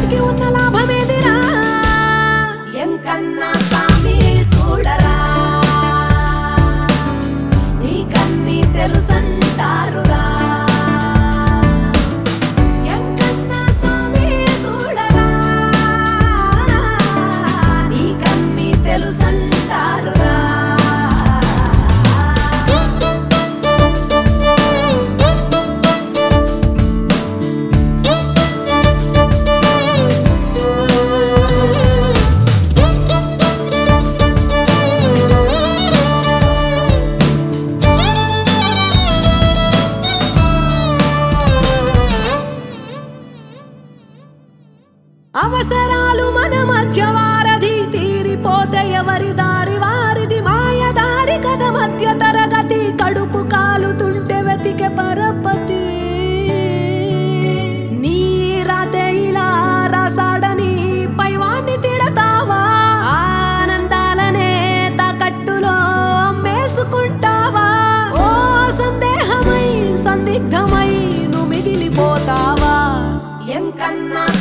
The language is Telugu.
బతికి ఉన్న లాభమేదిరా ఎంకన్నా సామి చూడరా నీకన్నీ తెలుసంటారురా ఎంకన్నా సామి చూడరా నీకన్నీ తెలుసంటారురా అవసరాలు మన మధ్య వారధి తీరిపోతే ఎవరి దారి వారిది మాయదారి కథ మధ్య తరగతి కడుపు కాలుతుంటే వెతికే పరపతి నీ రాతే ఇలా రాసాడని పైవాన్ని తిడతావా ఆనందాలనే తాకట్టులో అమ్మేసుకుంటావా ఓ సందేహమై సందిగ్ధమై నువ్వు మిగిలిపోతావా ఎంకన్నా